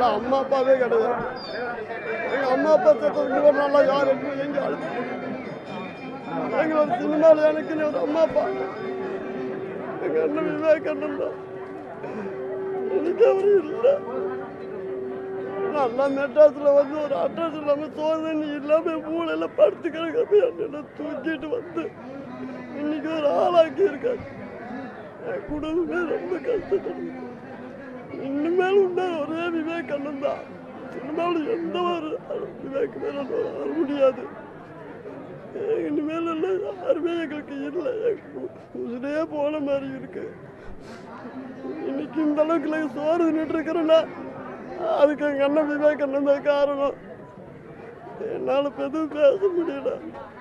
எல்லாம் அம்மா அப்பாவே கிடையாது எங்க அம்மா அப்பா செத்ததுக்கு ஒரு நாளா யார் எங்க எங்க அழுது எங்களோட சினிமாவில் எனக்கு ஒரு அம்மா அப்பா எங்க அண்ணன் விவேகானந்தம் தான் எனக்கு அவர் இல்லை நல்லா மெட்ராஸில் வந்து ஒரு அட்ரஸ் இல்லாமல் சோதனை இல்லாமல் மூளையில் படுத்து கிடக்க அண்ணனை தூக்கிட்டு வந்து இன்னைக்கு ஒரு ஆளாக்கி இருக்காரு என் குடும்பமே ரொம்ப கஷ்டப்படுது இனிமேல் உண்டா ஒரே விவேகானந்தம் தான் இனிமேல் எந்த ஒரு விவேக் மேல வர முடியாது இனிமேல் எல்லாம் யாருமே எங்களுக்கு இல்லை உசுரே போன மாதிரி இருக்கு இன்னைக்கு இந்த அளவுக்கு நாங்கள் சோறு நின்று இருக்கிறோன்னா அதுக்கு எங்கள் அண்ணன் விவேகானந்தா காரணம் என்னால் இப்போ எதுவும் பேச முடியல